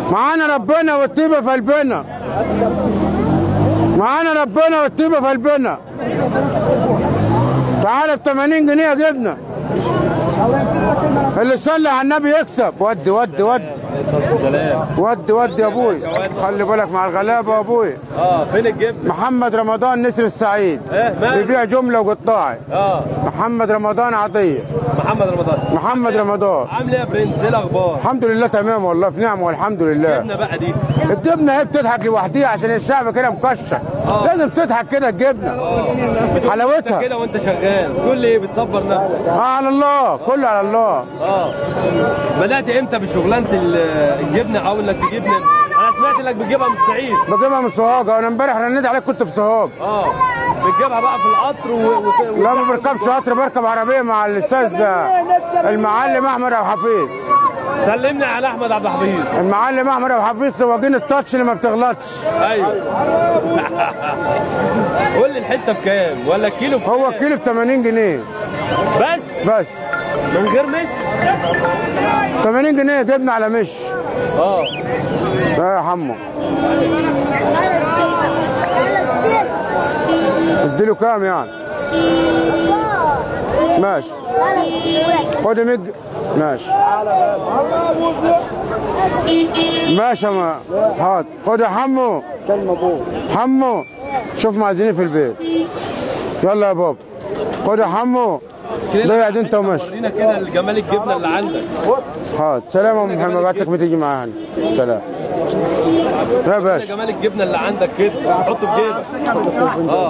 معانا ربنا والطيبه في قلبنا معانا ربنا والطيبه في قلبنا تعالى ب 80 جنيه جبنه اللي صلى على النبي يكسب ودي ودي ودي سلام ودي ودي يا ابوي خلي بالك مع الغلابه يا ابوي اه فين الجبنه محمد رمضان نسر السعيد ايه مال بيبيع جمله وقطاعي اه محمد رمضان عطيه محمد رمضان محمد رمضان عامل ايه يا برنس ايه الاخبار الحمد لله تمام والله في نعمه والحمد لله جبنه بقى دي الجبنه هي بتضحك لوحديها عشان الشعب كده مكشر آه. لازم تضحك كده الجبنه انت حلاوتها كده وانت شغال كل ايه بتصبر نفسك آه على الله كله على الله اه بدات امتى بشغلانه ال- الجبنه او انك تجيب من انا سمعت انك بتجيبها من الصعيد بجيبها من سوهاج انا امبارح رنيت عليك كنت في سوهاج اه بتجيبها بقى في القطر و... و... لا ما بركبش قطر بركب عربيه مع الاستاذ المعلم احمد ابو حفيظ سلمني على احمد عبد الحفيظ المعلم احمد ابو حفيظ سواقين التاتش اللي ما بتغلطش ايوه قول لي الحته بكام ولا الكيلو بكام؟ هو كيلو ب 80 جنيه بس بس من غير مش 80 جنيه جبنه على مش اه اه يا حمو اديله كام يعني ماشي خد مج ماشي ماشي يا ما حاضر خد يا حمو حمو شوف معزينين في البيت يلا يا بابا خد يا حمو ضيع دي انت وماشي ورينا كده جمال الجبنه اللي عندك حاضر سلام يا ام محمد بعت لك ما تيجي معانا سلام يا ورينا باشا جمال الجبنه اللي عندك كده حطه في جيبك اه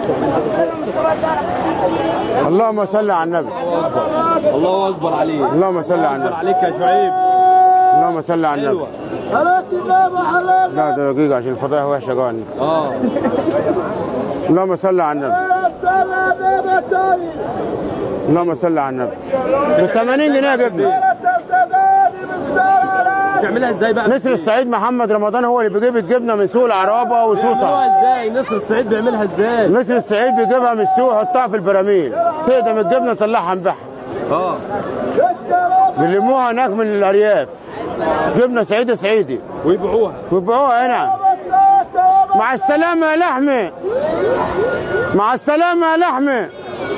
اللهم صل على النبي الله اكبر عليك اللهم صل على اكبر النبي عليك يا شعيب اللهم صل على النبي حلوه لا ده دقيقة عشان الفضايح وحشة جواني اه اللهم صل على النبي اللهم صل على النبي ب 80 جنيه جبنة بتعملها ازاي بقى نسر السعيد محمد رمضان هو اللي بيجيب الجبنة من سوق العرابة وسوق بيعملوها ازاي نصر الصعيد بيعملها ازاي نسر السعيد بيجيبها من السوق يحطها في البراميل تقدم الجبنة تطلعها نبيعها اه بيلموها هناك من الأرياف جبنة سعيدة سعيدي ويبيعوها ويبيعوها هنا مع السلامة يا لحمي مع السلامة يا لحمي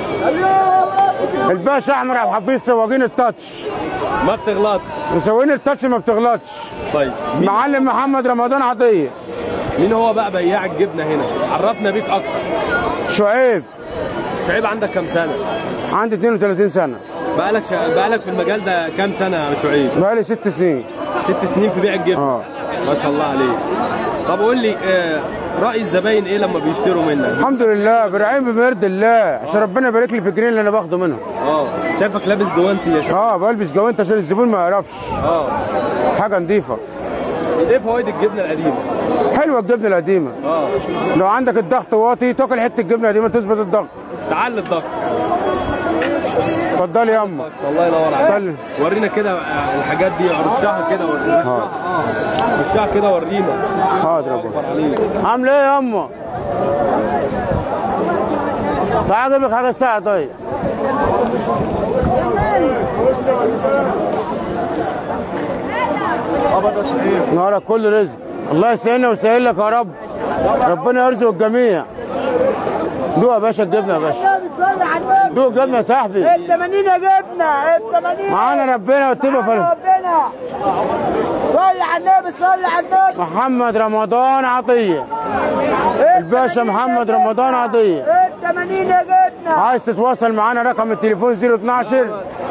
الباشا احمد عبد الحفيظ سواقين التاتش ما بتغلطش مسوين التاتش ما بتغلطش طيب مين, معلم محمد رمضان عطيه مين هو بقى بياع الجبنه هنا عرفنا بيك اكتر شعيب شعيب عندك كام سنه عندي 32 سنه بقالك شا... بقالك في المجال ده كام سنه يا شعيب بقالي ست سنين ست سنين في بيع الجبنه اه ما شاء الله عليك طب قول لي آه راي الزباين ايه لما بيشتروا منك الحمد لله برعين بمرد الله عشان ربنا يبارك لي في الجنيه اللي انا باخده منهم اه شايفك لابس جوانتي يا شعيب اه بلبس جوانت عشان الزبون ما يعرفش اه حاجه نظيفه ايه فوائد الجبنه القديمه حلوه الجبنه القديمه اه لو عندك الضغط واطي تاكل حته الجبنه القديمه تظبط الضغط تعلي الضغط اتفضلي يا اما الله ينور عليك اتفضلي ورينا كده آه، الحاجات دي رشها كده ورينا رشها اه رشها كده ورينا حاضر يا اكبر ابو عليك عامله ايه يا اما تعال اجيب لك حاجه ساعه طيب نهارك كله رزق الله يسهلنا ويسهل لك يا رب ربنا يرزق الجميع دوق يا باشا الجبنه يا باشا دوق الجبنه يا صاحبي ال 80 يا جبنه ال 80 معانا ربنا والطيبه في ربنا صلي على النبي صلي على النبي محمد رمضان عطيه الباشا محمد رمضان عطيه ال 80 يا جبنه عايز تتواصل معانا رقم التليفون 012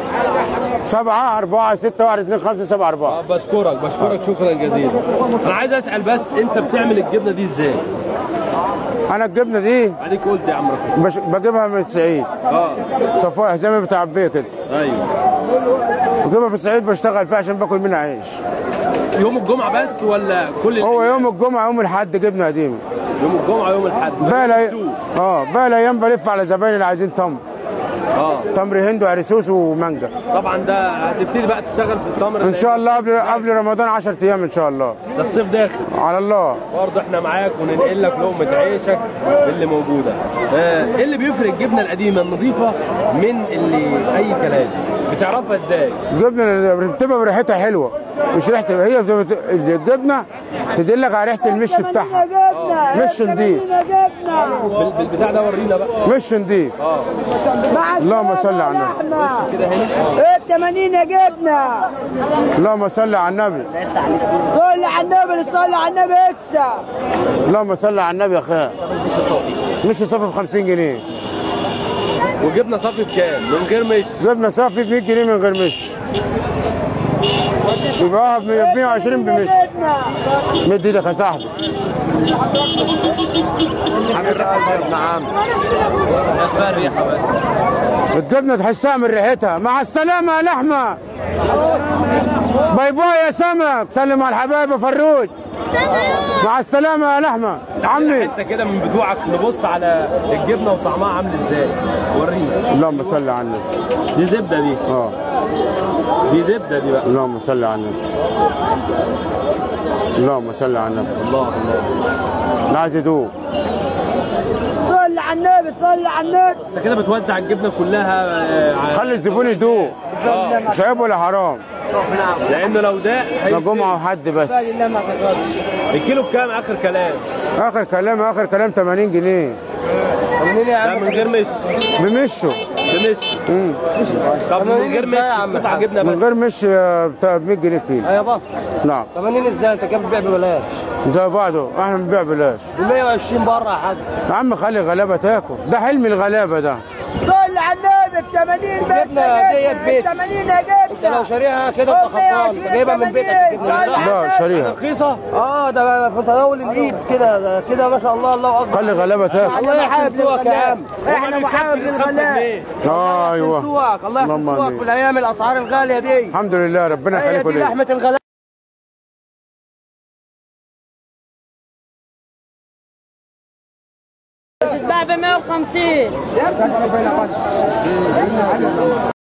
7 4 6 1 2 5 7 4 آه، بشكرك بشكرك شكرا جزيلا انا عايز اسال بس انت بتعمل الجبنه دي ازاي انا الجبنه دي عليك قلت يا عم رفيق بش... بجيبها من الصعيد اه صفاء حزامي بتاع بيه كده ايوه بجيبها في الصعيد بشتغل فيها عشان باكل منها عيش يوم الجمعه بس ولا كل هو الأيام؟ يوم الجمعه يوم الاحد جبنه قديمه يوم الجمعه يوم الاحد بقى لي... السوق. اه بقى الايام بلف على زباين اللي عايزين تمر اه تمر هند وعرسوس ومانجا طبعا ده هتبتدي بقى تشتغل في التمر ان شاء الله قبل قبل رمضان 10 ايام ان شاء الله ده الصيف داخل على الله برضه احنا معاك وننقل لك لقمه عيشك اللي موجوده آه، ايه اللي بيفرق الجبنه القديمه النظيفه من اللي اي كلام بتعرفها ازاي؟ الجبنه بتبقى ريحتها حلوه مش ريحه هي بتبقى- الجبنه تدلك على ريحه المش بتاعها مش نضيف بال- بالبتاع ده ورينا بقى مش نضيف اللهم صل على النبي كده هنا ايه 80 يا جبنه اللهم صل على النبي صلي على النبي صلي على النبي اكسب اللهم صل على النبي يا اخي مش صافي مش صافي ب 50 جنيه وجبنه صافي بكام؟ من غير مش جبنه صافي ب 100 جنيه من غير مش يبقى ب 120 بمش مد ايدك يا صاحبي نعم كفايه الريحه بس الجبنه تحسها من ريحتها مع السلامه يا لحمه باي باي يا سمك سلم على الحبايب يا فروج مع السلامه يا لحمه عمي انت كده من بتوعك نبص على الجبنه وطعمها عامل ازاي ورينا اللهم صل على النبي دي زبده دي اه دي زبده دي بقى اللهم صل على النبي اللهم صل على النبي الله الله لا عايز يدوق صلي على النبي صلي على النبي انت كده بتوزع الجبنه كلها آه، ع- خلي الزبون يدوق آه. مش عيب ولا حرام لانه لو ده ده هيشتري. جمعه وحد بس الكيلو بكام اخر كلام؟ اخر كلام اخر كلام 80 جنيه ده من غير مش بمشه بمش مم. طب من غير مش قطع جبنه من بس غير مش آه، بتاع ب 100 جنيه كيلو يا بابا نعم 80 ازاي انت كام بتبيع ببلاش زي بعضه احنا بنبيع بلاش ب 120 بره يا حاج يا عم خلي غلابه تاكل ده حلم الغلابه ده صلي على النبي ب 80 بس الجبنة يا ديت جبنة، بيت. 80 يا انت لو جبنه شاريها كده انت خسران انت جايبها من بيتك الجبنة دي، صح؟ لا شريها رخيصه اه ده في تناول الايد كده ده كده ما شاء الله الله اكبر خلي غلابه تاكل الله يحسن سواك يا عم احنا محارب للغلاء آه يحسن ايوه سواك الله يحسن اللهم سواك آمين. في الايام الاسعار الغاليه دي الحمد لله ربنا هي يخليكم دي ليا لحمه الغلاء تتباع ب 150